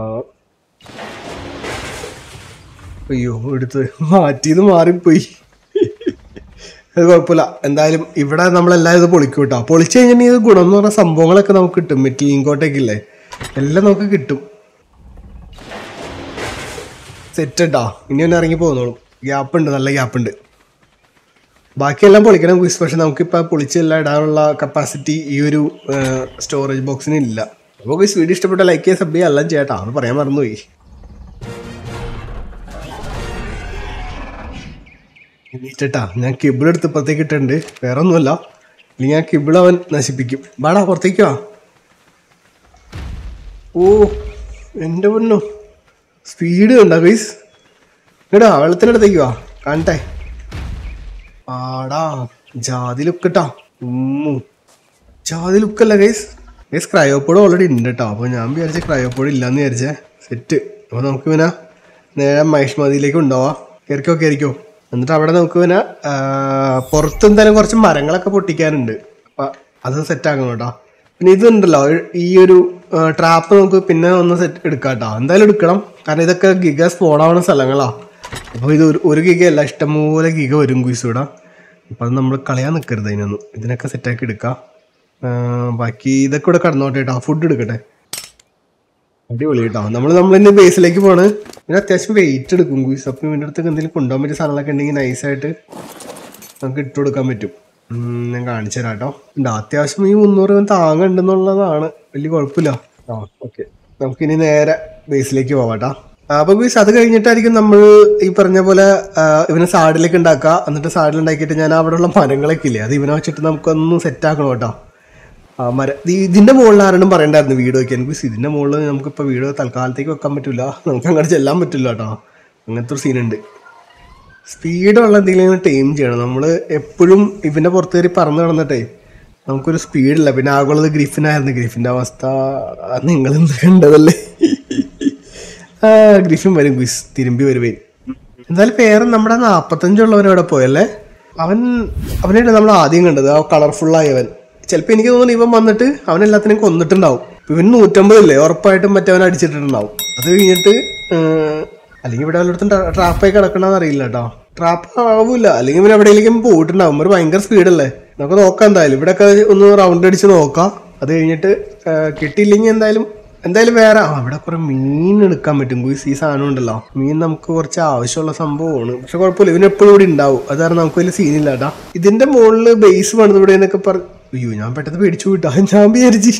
അയ്യോ എടുത്ത് മാറ്റിയത് മാറിപ്പോയി അത് കുഴപ്പമില്ല എന്തായാലും ഇവിടെ നമ്മളെല്ലാവരും ഇത് പൊളിക്കും കേട്ടോ പൊളിച്ചു കഴിഞ്ഞിട്ടുണ്ടെങ്കിൽ ഇത് ഗുണം എന്ന് പറഞ്ഞ സംഭവങ്ങളൊക്കെ നമുക്ക് കിട്ടും മെറ്റൽ ഇങ്കോട്ടൊക്കെ ഇല്ലേ എല്ലാം നമുക്ക് കിട്ടും സെറ്റ് ഇട്ടാ ഇനി ഒന്ന് ഇറങ്ങി പോകുന്നോളും ഗ്യാപ്പ് ഉണ്ട് നല്ല ഗ്യാപ്പ് ഉണ്ട് ബാക്കിയെല്ലാം പൊളിക്കണം ക്വിസ് പക്ഷെ നമുക്കിപ്പോൾ പൊളിച്ചെല്ലാം ഇടാനുള്ള കപ്പാസിറ്റി ഈ ഒരു സ്റ്റോറേജ് ബോക്സിന് ഇല്ല അപ്പോൾ ക്വിസ് വീഡിയോ ഇഷ്ടപ്പെട്ട ലൈക്ക് ചെയ്യുക സബ് ചെയ്യുക എല്ലാം ചേട്ടാ അത് പറയാൻ മറന്നുപോയി എണീറ്റട്ടാ ഞാൻ കിബിൾ എടുത്ത് പുറത്തേക്ക് ഇട്ടിട്ടുണ്ട് വേറെ ഒന്നുമല്ല ഇല്ലെങ്കിൽ ഞാൻ കിബിൾ അവൻ നശിപ്പിക്കും വാടാ പുറത്തേക്ക് വാ ഓ എൻ്റെ പൊന്നോ സ്പീഡ് കണ്ടോ ഗൈസ് എടാ വെള്ളത്തിനടുത്തേക്ക് വാ കാണട്ടെ ആടാ ജാതി ലുക്ക് ഇട്ടാ ഉമ്മു ജാതി ലുക്കല്ല ഗൈസ് ഗൈസ് ക്രയോപ്പോഡ് ഓൾറെഡി ഉണ്ട് കേട്ടോ അപ്പോൾ ഞാൻ വിചാരിച്ച ക്രയോപ്പോഡ് ഇല്ലാന്ന് വിചാരിച്ചേ സെറ്റ് അപ്പോൾ നമുക്ക് പിന്നെ നേരെ മഹിഷ്മതിയിലേക്ക് ഉണ്ടാവാം കയറിക്കോ കയറിക്കോ എന്നിട്ട് അവിടെ നമുക്ക് പിന്നെ ആ, പുറത്ത് എന്തായാലും കുറച്ച് മരങ്ങളൊക്കെ പൊട്ടിക്കാനുണ്ട് അപ്പം അത് സെറ്റ് ആക്കണം കേട്ടോ പിന്നെ ഇതുണ്ടല്ലോ ഈ ഒരു ട്രാപ്പ് നമുക്ക് പിന്നെ ഒന്ന് സെറ്റ് എടുക്കാം കേട്ടോ എന്തായാലും എടുക്കണം കാരണം ഇതൊക്കെ ഗിഗ സ്പോണാവുന്ന സ്ഥലങ്ങളാ അപ്പോൾ ഇത് ഒരു ഒരു ഗിഗ അല്ല ഇഷ്ടംപോലെ ഗിഗ വരും കുയിസ് ഇവിടെ അപ്പം അത് നമ്മൾ കളയാൻ നിൽക്കരുത് അതിനൊന്നും ഇതിനൊക്കെ സെറ്റാക്കി എടുക്കാം ആ, ബാക്കി ഇതൊക്കെ ഇവിടെ കടന്നോട്ടെ കേട്ടോ ഫുഡ് എടുക്കട്ടെ അടിപൊളി കേട്ടോ നമ്മൾ നമ്മളിന്ന് ബേസിലേക്ക് പോണ് പിന്നെ അത്യാവശ്യം വെയിറ്റ് എടുക്കും കുയിസ് അപ്പം ഇവൻ്റെ അടുത്തൊക്കെ എന്തെങ്കിലും കൊണ്ടുപോകാൻ പറ്റിയ സാധനങ്ങളൊക്കെ ഉണ്ടെങ്കിൽ നൈസായിട്ട് നമുക്ക് ഇട്ട് കൊടുക്കാൻ പറ്റും ഉം, ഞാൻ കാണിച്ചു തരാം കേട്ടോ ഉണ്ട് അത്യാവശ്യം ഈ മുന്നൂറ് ഇവൻ താങ്ങുണ്ടെന്നുള്ളതാണ് വലിയ കുഴപ്പമില്ല ആ ഓക്കെ നമുക്കിനി നേരെ ബേസിലേക്ക് പോവാം കേട്ടോ അപ്പൊ ബീസ് അത് കഴിഞ്ഞിട്ടായിരിക്കും നമ്മൾ ഈ പറഞ്ഞ പോലെ ആ, ഇവനെ സാഡിലേക്ക് ഉണ്ടാക്കുക എന്നിട്ട് സാഡിൽ ഉണ്ടാക്കിയിട്ട് ഞാൻ അവിടെയുള്ള മരങ്ങളൊക്കെ ഇല്ലേ അത് ഇവനെ വെച്ചിട്ട് നമുക്കൊന്ന് സെറ്റ് ആക്കണം കേട്ടോ ആ മര ഈ- ഇതിന്റെ മുകളിൽ ആരോടും പറയണ്ടായിരുന്നു വീട് വെക്കാൻ എനിക്ക് ഇതിന്റെ മുകളിൽ നമുക്കിപ്പോൾ വീട് തൽക്കാലത്തേക്ക് വെക്കാൻ പറ്റില്ല നമുക്ക് അങ്ങോട്ട് ചെല്ലാൻ പറ്റില്ല കേട്ടോ അങ്ങനത്തെ ഒരു സീനുണ്ട് സ്പീഡുള്ള എന്തെങ്കിലും ടൈം ചെയ്യണം നമ്മൾ എപ്പോഴും ഇവന്റെ പുറത്ത് കയറി പറന്ന് കിടന്നിട്ടേ നമുക്കൊരു സ്പീഡില്ല പിന്നെ ആകുള്ളത് ഗ്രിഫിനായിരുന്നു ഗ്രിഫിന്റെ അവസ്ഥ നിങ്ങൾ കണ്ടതല്ലേ ആ ഗ്രിഫിൻ വരും ക്വിസ് തിരുമ്പി വരുവേ എന്തായാലും പേര് നമ്മുടെ നാപ്പത്തഞ്ചുള്ളവൻ അവിടെ പോയല്ലേ അവൻ അവനായിട്ട് നമ്മൾ ആദ്യം കണ്ടത് ആ കളർഫുൾ ആയവൻ ചിലപ്പോൾ എനിക്ക് തോന്നുന്നു ഇവൻ വന്നിട്ട് അവൻ എല്ലാത്തിനും കൊന്നിട്ടുണ്ടാവും ഇവൻ നൂറ്റമ്പതില്ലേ ഉറപ്പായിട്ടും മറ്റവൻ അടിച്ചിട്ടുണ്ടാവും അത് കഴിഞ്ഞിട്ട് ഏഹ്, അല്ലെങ്കിൽ ഇവിടെ വല്ലയിടത്തും ട്രാപ്പായി കിടക്കണമെന്ന് അറിയില്ല കേട്ടോ ട്രാപ്പ് ആവൂല അല്ലെങ്കിൽ ഇവൻ എവിടെയെങ്കിലും പോയിട്ടുണ്ടാവും ഒരു ഭയങ്കര സ്പീഡല്ലേ നമുക്ക് നോക്കാം എന്തായാലും ഇവിടെയൊക്കെ ഒന്ന് റൗണ്ട് അടിച്ച് നോക്കാം അത് കഴിഞ്ഞിട്ട് ഏഹ്, കിട്ടിയില്ലെങ്കിൽ എന്തായാലും എന്തായാലും വേറെ ആ ഇവിടെ കുറെ മീൻ എടുക്കാൻ പറ്റും കുയിസ് ഈ സാധനം ഉണ്ടല്ലോ മീൻ നമുക്ക് കുറച്ച് ആവശ്യമുള്ള സംഭവമാണ് പക്ഷെ കുഴപ്പമില്ല ഇവന് എപ്പോഴും ഇവിടെ ഉണ്ടാവും അത് കാരണം നമുക്ക് വലിയ സീനില്ല കേട്ടാ ഇതിന്റെ മുകളിൽ ബേസ് പണിത് ഇവിടെ എന്നൊക്കെ പറഞ്ഞു അയ്യോ ഞാൻ പെട്ടെന്ന് പേടിച്ചു വിട്ടാ ഞാൻ വിചാരിച്ചു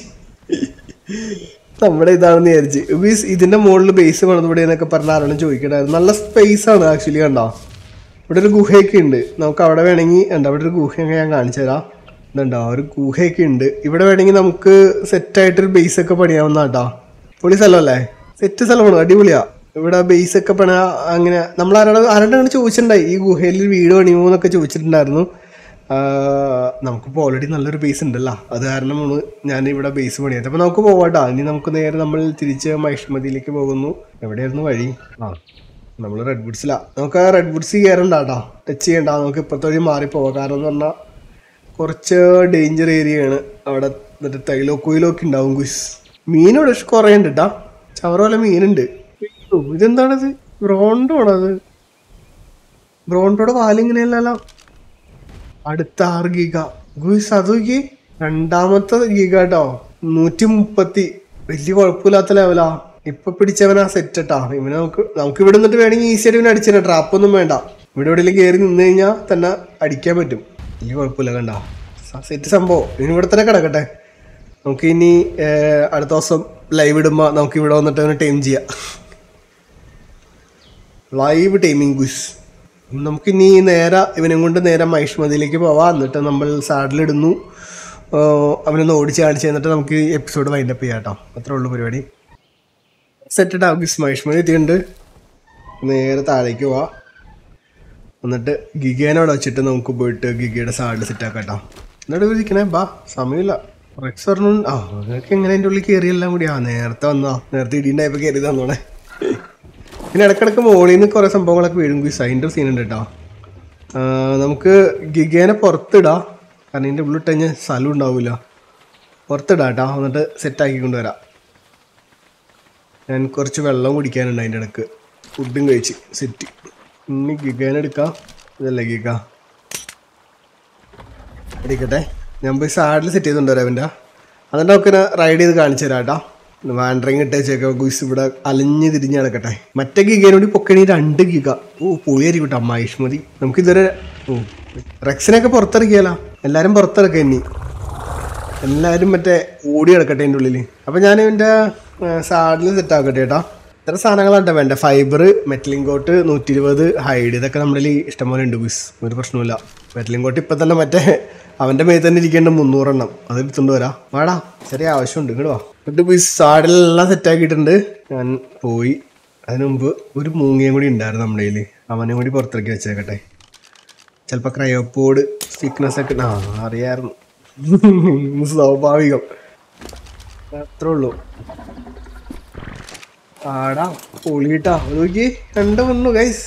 നമ്മുടെ ഇതാണെന്ന് വിചാരിച്ച് ബീസ് ഇതിന്റെ മുകളിൽ ബേസ് പണിത് ഇവിടെ എന്നൊക്കെ പറഞ്ഞ ആരോടും ചോദിക്കണ്ടായിരുന്നു നല്ല സ്പേസ് ആണ് ആക്ച്വലി കണ്ടോ ഇവിടെ ഒരു ഗുഹയൊക്കെ ഉണ്ട് നമുക്ക് അവിടെ വേണമെങ്കിൽ ഉണ്ട് അവിടെ ഒരു ഗുഹയൊക്കെ ഞാൻ കാണിച്ചു തരാം ഇതുണ്ടോ ഒരു ഗുഹയൊക്കെ ഉണ്ട് ഇവിടെ വേണമെങ്കിൽ നമുക്ക് സെറ്റായിട്ടൊരു ബേസ് ഒക്കെ പണിയാവുന്ന കേട്ടോ പൊളി സ്ഥലമല്ലേ സെറ്റ് സ്ഥലമാണ് അടിപൊളിയാ ഇവിടെ ബേസ് ഒക്കെ പണി അങ്ങനെ നമ്മൾ ആരോട് ആരോട് അങ്ങനെ ചോദിച്ചിട്ടുണ്ടായി ഈ ഗുഹയിൽ ഒരു വീട് പണിയുമോ എന്നൊക്കെ ചോദിച്ചിട്ടുണ്ടായിരുന്നു ആ, നമുക്കിപ്പോൾ ഓൾറെഡി നല്ലൊരു ബേസ് ഉണ്ടല്ലോ അത് കാരണമാണ് ഞാൻ ഇവിടെ ബേസ് പണിയത് അപ്പോൾ നമുക്ക് പോവാട്ടോ ഇനി നമുക്ക് നേരെ നമ്മൾ തിരിച്ച് മഹിഷ്മതിയിലേക്ക് പോകുന്നു എവിടെയായിരുന്നു വഴി ആ നമ്മൾ റെഡ് വുഡ്സിലാ നമുക്ക് ആ റെഡ് വുഡ്സ് കയറണ്ട കേട്ടോ ടച്ച് ചെയ്യണ്ട നമുക്ക് ഇപ്പോഴത്തെ വഴി മാറിപ്പോവാം കാരണം എന്ന് പറഞ്ഞാൽ കുറച്ച് ഡേഞ്ചർ ഏരിയയാണ് അവിടെ എന്നിട്ട് തൈലോ കുയിലൊക്കെ ഉണ്ടാവും കുസ് മീനോട് കുറേ ഉണ്ട് കേട്ടാ ചവറ പോലെ മീനുണ്ട് അയ്യോ, ഇതെന്താണത് ബ്രോണ്ടോ ആണത് ബ്രോണ്ടോടെ വാലിങ്ങനെയല്ലല്ലോ അടുത്ത ആറ് ഗീഗ ഗുയിസ് അത് നോക്കി രണ്ടാമത്തെ ഗീഗ കേട്ടോ നൂറ്റി മുപ്പത്തി വലിയ കുഴപ്പമില്ലാത്ത ലെവലാ ഇപ്പൊ പിടിച്ചവനാ സെറ്റ് കേട്ടാ ഇവനെ നമുക്ക് നമുക്ക് ഇവിടെ നിന്നിട്ട് വേണമെങ്കിൽ ഈസി ആയിട്ട് ഇവനെ അടിച്ചിട്ട് ട്രാപ്പ് ഒന്നും വേണ്ട ഇവിടെ എവിടെയെങ്കിലും കയറി നിന്ന് കഴിഞ്ഞാൽ തന്നെ അടിക്കാൻ പറ്റും വലിയ കുഴപ്പമില്ല കണ്ട സെറ്റ് സംഭവം ഇനി ഇവിടെ തന്നെ കിടക്കട്ടെ നമുക്ക് ഇനി ഏർ, അടുത്ത ദിവസം ലൈവ് ഇടുമ്പോൾ നമുക്ക് ഇവിടെ വന്നിട്ട് അവനെ ടൈം ചെയ്യാം ലൈവ് ടൈമിംഗ് ഗുസ് നമുക്കിനി നേരെ ഇവനും കൊണ്ട് നേരെ മഹിഷ്മതിയിലേക്ക് പോവാം എന്നിട്ട് നമ്മൾ സാഡിലിടുന്നു അവനൊന്ന് ഓടിച്ച് കാണിച്ച് എന്നിട്ട് നമുക്ക് എപ്പിസോഡ് വൈൻഡപ്പ് ചെയ്യാം കേട്ടോ അത്രേ ഉള്ളൂ പരിപാടി സെറ്റഡ് ആവും ഗുസ് മഹിഷ്മതി എത്തിയിട്ടുണ്ട് നേരെ താഴേക്ക് പോവാം എന്നിട്ട് ഗിഗേനോട് വെച്ചിട്ട് നമുക്ക് പോയിട്ട് ഗിഗയുടെ സാഡിൽ സെറ്റാക്കാം കേട്ടോ എന്നിട്ട് ഇരിക്കണേ ബാ സമയമില്ല റെക്സ് പറഞ്ഞു ആ നിങ്ങൾക്ക് എങ്ങനെ എൻ്റെ ഉള്ളിൽ കയറിയെല്ലാം കൂടി ആ നേരത്തെ വന്നോ നേരത്തെ ഇടിയുണ്ടായപ്പോൾ കയറി തന്നോണേ പിന്നെ ഇടക്കിടക്ക് മോളിൽ നിന്ന് കുറേ സംഭവങ്ങളൊക്കെ വീഴും ഗുസ് അതിൻ്റെ സീൻ ഉണ്ട് കേട്ടോ ആ, നമുക്ക് ഗിഗേനെ പുറത്തിടാം കാരണം ഇതിൻ്റെ ഉള്ളിട്ട് കഴിഞ്ഞാൽ സ്ഥലം ഉണ്ടാവില്ല പുറത്തിടാം കേട്ടോ എന്നിട്ട് സെറ്റാക്കി കൊണ്ടുവരാം ഞാൻ കുറച്ച് വെള്ളം കുടിക്കാനുണ്ട് അതിൻ്റെ ഇടക്ക് ഫുഡും കഴിച്ച് സെറ്റ് ഇനി ഗിഗേനെ എടുക്കാം ഇതല്ലേ ഗിഗ എടുക്കട്ടെ ഞാൻ പോയി സാഡിൽ സെറ്റ് ചെയ്തുകൊണ്ട് വരാം അവൻ്റെ എന്നിട്ട് നമുക്ക് റൈഡ് ചെയ്ത് കാണിച്ചു തരാം കേട്ടോ വാൻഡറിങ് ഇട്ട് വെച്ചേക്കാം ഗുയിസ് ഇവിടെ അലിഞ്ഞ് തിരിഞ്ഞ് നടക്കട്ടെ മറ്റേ ഗിഗേനോട് പൊക്കണി രണ്ട് ഗിഗ ഓ പൊളിയായിരിക്കും കേട്ടോ അമ്മായിഷ് മതി നമുക്കിതുവരെ ഓ റെക്സിനൊക്കെ പുറത്തിറക്കിയാലോ എല്ലാരും പുറത്തിറക്കുക ഇനി എല്ലാവരും മറ്റേ ഓടി കിടക്കട്ടെ എൻ്റെ ഉള്ളിൽ അപ്പം ഞാൻ ഇവൻ്റെ സാഡിൽ സെറ്റ് ആക്കട്ടെ കേട്ടോ ഇത്ര സാധനങ്ങളാണ് വേണ്ട ഫൈബർ മെറ്റലിങ്കോട്ട് നൂറ്റി ഇരുപത് ഹൈഡ് ഇതൊക്കെ നമ്മുടെ കയ്യിൽ ഇഷ്ടംപോലെ ഉണ്ട് ബിസ് ഒരു പ്രശ്നമില്ല മെറ്റലിങ്കോട്ട് ഇപ്പം തന്നെ മറ്റേ അവൻ്റെ മേത്ത് തന്നെ ഇരിക്കേണ്ട മുന്നൂറെണ്ണം അത് എടുത്തുകൊണ്ട് വരാം വാടാ ചെറിയ ആവശ്യമുണ്ട് ഇങ്ങോട്ട് വാ എന്നിട്ട് ബിസ് സാഡിലെല്ലാം സെറ്റ് ആക്കിയിട്ടുണ്ട് ഞാൻ പോയി അതിന് മുമ്പ് ഒരു മൂങ്ങയും കൂടി ഉണ്ടായിരുന്നു നമ്മുടെ കയ്യിൽ അവനെ കൂടി പുറത്തിറക്കി വെച്ചേക്കട്ടെ ചിലപ്പോൾ ക്രയോപ്പോഡ് തിക്നെസ് ഒക്കെ ആ അറിയായിരുന്നു സ്വാഭാവികം അത്രേ ഉള്ളൂ ആടാ പൊളിയിട്ടാ നോക്കി കണ്ട വന്നു ഗൈസ്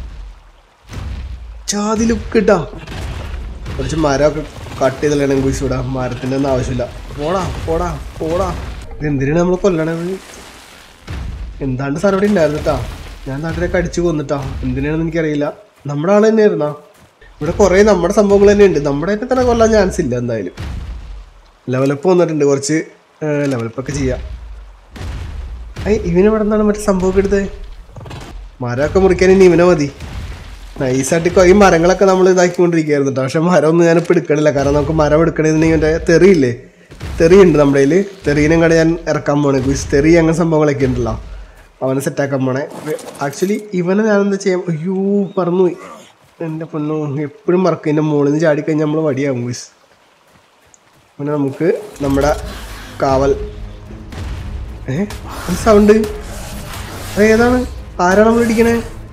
ചാതി ലുക്ക് ഇട്ടാ കുറച്ച് മരമൊക്കെ കട്ട് ചെയ്തല്ലേ കുഴിച്ച് വിടാം മരത്തിൻ്റെ ഒന്നും ആവശ്യമില്ല പോടാ പോടാ പോടാ ഇതെന്തിനാണ് നമ്മൾ കൊല്ലണത് എന്താണ്ട് സാധനം ഇവിടെ ഉണ്ടായിരുന്നു കേട്ടാ ഞാൻ നാട്ടിലേക്ക് അടിച്ചു കൊന്നിട്ടാ എന്തിനാണെന്ന് എനിക്കറിയില്ല നമ്മുടെ ആൾ തന്നെയായിരുന്നാ ഇവിടെ കുറേ നമ്മുടെ സംഭവങ്ങൾ തന്നെ ഉണ്ട് നമ്മുടെ തന്നെ തന്നെ കൊല്ലാൻ ചാൻസ് ഇല്ല എന്തായാലും ലെവലപ്പ് വന്നിട്ടുണ്ട് കുറച്ച് ലെവലപ്പൊക്കെ ചെയ്യാം ഏയ് ഇവന് ഇവിടെ നിന്നാണ് മറ്റേ സംഭവമൊക്കെ എടുത്തത് മരമൊക്കെ മുറിക്കാൻ ഇനി ഇവനെ മതി നൈസായിട്ട് കൊ- ഈ മരങ്ങളൊക്കെ നമ്മൾ ഇതാക്കിക്കൊണ്ടിരിക്കുകയായിരുന്നു കേട്ടോ പക്ഷെ മരം ഒന്നും ഞാനിപ്പോൾ എടുക്കണില്ല കാരണം നമുക്ക് മരം എടുക്കണമെന്നുണ്ടെങ്കിൽ ഇവൻ്റെ തെറിയില്ലേ തെറിയുണ്ട് നമ്മുടെ കയ്യിൽ തെറീനും കണ്ട് ഞാൻ ഇറക്കാൻ പോണേ കുയിസ് തെറി അങ്ങനെ സംഭവങ്ങളൊക്കെ ഉണ്ടല്ലോ അവനെ സെറ്റാക്കാൻ പോണേ ആക്ച്വലി ഇവനെ ഞാൻ എന്താ ചെയ്യാം അയ്യോ പറന്നുപോയി എൻ്റെ പൊന്നു എപ്പോഴും മറക്കും എൻ്റെ മുകളിൽ നിന്ന് ചാടിക്കഴിഞ്ഞാൽ നമ്മൾ വടിയാകും കുയിസ് പിന്നെ നമുക്ക് നമ്മുടെ കാവൽ ഏ സൗണ്ട് അത് ഏതാണ് ആരാണ് നമ്മൾ ഇടിക്കണേ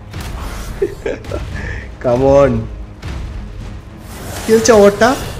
കമോൺ ഇത് ചോട്ട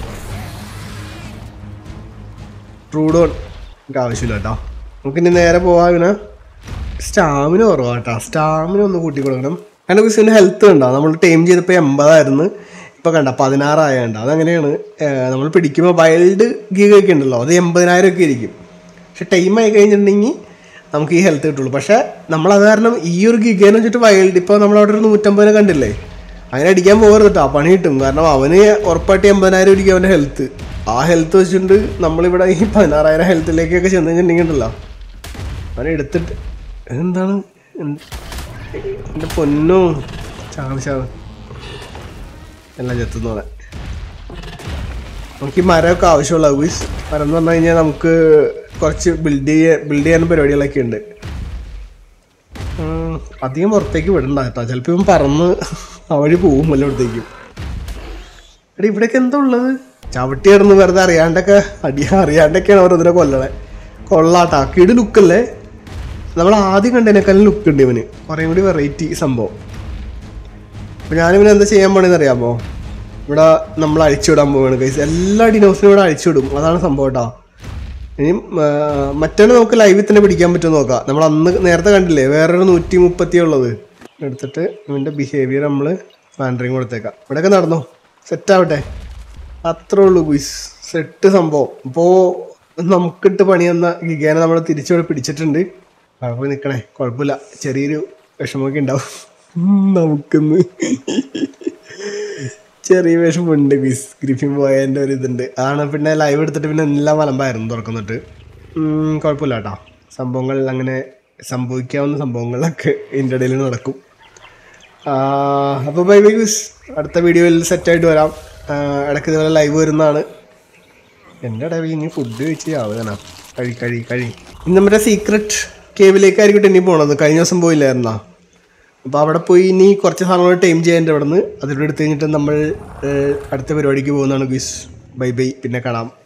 ട്രൂഡോൺ എനിക്ക് ആവശ്യമില്ല കേട്ടോ നമുക്ക് ഇനി നേരെ പോവാ ഇവന് സ്റ്റാമിന കുറവാ കേട്ടോ സ്റ്റാമിന ഒന്ന് കൂട്ടി കൊടുക്കണം കാരണം ബിസിൻ്റെ ഹെൽത്ത് കണ്ടോ നമ്മൾ ടൈം ചെയ്തപ്പോൾ എൺപതായിരുന്നു ഇപ്പം കണ്ട പതിനാറായ കണ്ട അതങ്ങനെയാണ് നമ്മൾ പിടിക്കുമ്പോൾ വൈൽഡ് ഗീഗൊക്കെ ഉണ്ടല്ലോ അത് എൺപതിനായിരം ഒക്കെ ഇരിക്കും പക്ഷെ ടൈം ആയി കഴിഞ്ഞിട്ടുണ്ടെങ്കിൽ നമുക്ക് ഈ ഹെൽത്ത് കിട്ടുള്ളൂ പക്ഷെ നമ്മൾ അത് കാരണം ഈ ഒരു ഗിഗേന്ന് വെച്ചിട്ട് വൈൽഡ് ഇപ്പോൾ നമ്മളവിടെ ഒരു നൂറ്റമ്പതിനെ കണ്ടില്ലേ അങ്ങനെ അടിക്കാൻ പോകരുത് കേട്ടോ പണി കിട്ടും കാരണം അവന് ഉറപ്പായിട്ട് എൺപതിനായിരം ഇരിക്കും അവൻ്റെ ഹെൽത്ത് ആ ഹെൽത്ത് വെച്ചിട്ട് നമ്മളിവിടെ ഈ പതിനാറായിരം ഹെൽത്തിലേക്കൊക്കെ ചെന്ന് കഴിഞ്ഞിട്ടുണ്ടെങ്കിൽ ഉണ്ടല്ലോ അവനെ എടുത്തിട്ട് എന്താണ് എന്ത്- എൻ്റെ പൊന്നോ ചാവ് ചാവ് എല്ലാം ചെത്തുന്നോളെ നമുക്ക് ഈ മരമൊക്കെ ആവശ്യമുള്ള ഗുയിസ് മരം എന്ന് പറഞ്ഞു കഴിഞ്ഞാൽ നമുക്ക് കുറച്ച് ബിൽഡ് ചെയ്യാൻ ബിൽഡ് ചെയ്യാൻ പരിപാടികളൊക്കെ ഉണ്ട് ഉം, അധികം പുറത്തേക്ക് വിടണ്ട കേട്ടോ ചിലപ്പോൾ ഇവൻ പറന്ന് ആ വഴി പോവും വല്ലയിടത്തേക്കും എടി ഇവിടെയൊക്കെ എന്താ ഉള്ളത് ചവിട്ടി കിടന്ന് വെറുതെ അറിയാണ്ടൊക്കെ അടി അറിയാണ്ടൊക്കെയാണ് ഓരോന്നിനെ കൊല്ലണേ കൊള്ളാട്ടാ കിട് ലുക്കല്ലേ നമ്മൾ ആദ്യം കണ്ടതിനേക്കാളും ലുക്ക് ഉണ്ട് ഇവന് കുറേ കൂടി വെറൈറ്റി സംഭവം അപ്പോൾ ഞാനിവന് എന്താ ചെയ്യാൻ പോണെന്ന് അറിയാമോ ഇവിടെ നമ്മൾ അഴിച്ചുവിടാൻ പോവുകയാണ് കൈസ് എല്ലാ ഡിനോസിനും ഇവിടെ അഴിച്ചുവിടും അതാണ് സംഭവം കേട്ടോ ഇനി മറ്റേ നമുക്ക് ലൈവിൽ തന്നെ പിടിക്കാൻ പറ്റുമോ നോക്കാം നമ്മൾ അന്ന് നേരത്തെ കണ്ടില്ലേ വേറൊരു നൂറ്റി മുപ്പത്തി ഉള്ളത് എടുത്തിട്ട് ഇവൻ്റെ ബിഹേവിയർ നമ്മൾ പാൻഡറിങ് കൊടുത്തേക്കാം ഇവിടെയൊക്കെ നടന്നോ സെറ്റ് ആവട്ടെ അത്രേ ഉള്ളൂ ഗുയിസ് സെറ്റ് സംഭവം ഇപ്പോൾ നമുക്കിട്ട് പണി തന്ന ഗിഗേനെ നമ്മൾ തിരിച്ചിവിടെ പിടിച്ചിട്ടുണ്ട് കുഴപ്പം നിൽക്കണേ കുഴപ്പമില്ല ചെറിയൊരു വിഷമമൊക്കെ ഉണ്ടാവും ഉം, നമുക്കിന്ന് ചെറിയ വിഷമമുണ്ട് ഗുയിസ് ഗ്രിഫിൻ പോയതിൻ്റെ ഒരു ഇതുണ്ട് ആണ് പിന്നെ ലൈവ് എടുത്തിട്ട് പിന്നെ എല്ലാം വലമ്പായിരുന്നു തുറക്കുന്നിട്ട് ഉം, കുഴപ്പമില്ല കേട്ടോ സംഭവങ്ങൾ അങ്ങനെ സംഭവിക്കാവുന്ന സംഭവങ്ങളൊക്കെ ഇതിൻ്റെ ഇടയിൽ നടക്കും അപ്പോൾ ബൈ ബൈ ഗുസ് അടുത്ത വീഡിയോയിൽ സെറ്റായിട്ട് വരാം ആ, ഇടയ്ക്ക് ഇതുപോലെ ലൈവ് വരുന്നതാണ് എൻ്റെ ഇടയിൽ ഇനി ഫുഡ് കഴിച്ച് ആവുകയാണ് കഴി കഴി കഴി ഇന്ന് നമ്മുടെ സീക്രട്ട് കേവിലേക്കായിരിക്കും ഇനി പോണത് കഴിഞ്ഞ ദിവസം പോയില്ലായിരുന്നാ അപ്പോൾ അവിടെ പോയി ഇനി കുറച്ച് സാധനങ്ങൾ ടൈം ചെയ്യാൻ അവിടെ നിന്ന് അതിലൂടെ എടുത്ത് കഴിഞ്ഞിട്ട് നമ്മൾ ഏഹ്, അടുത്ത പരിപാടിക്ക് പോകുന്നതാണ് ഗുസ് ബൈ ബൈ പിന്നെ കാണാം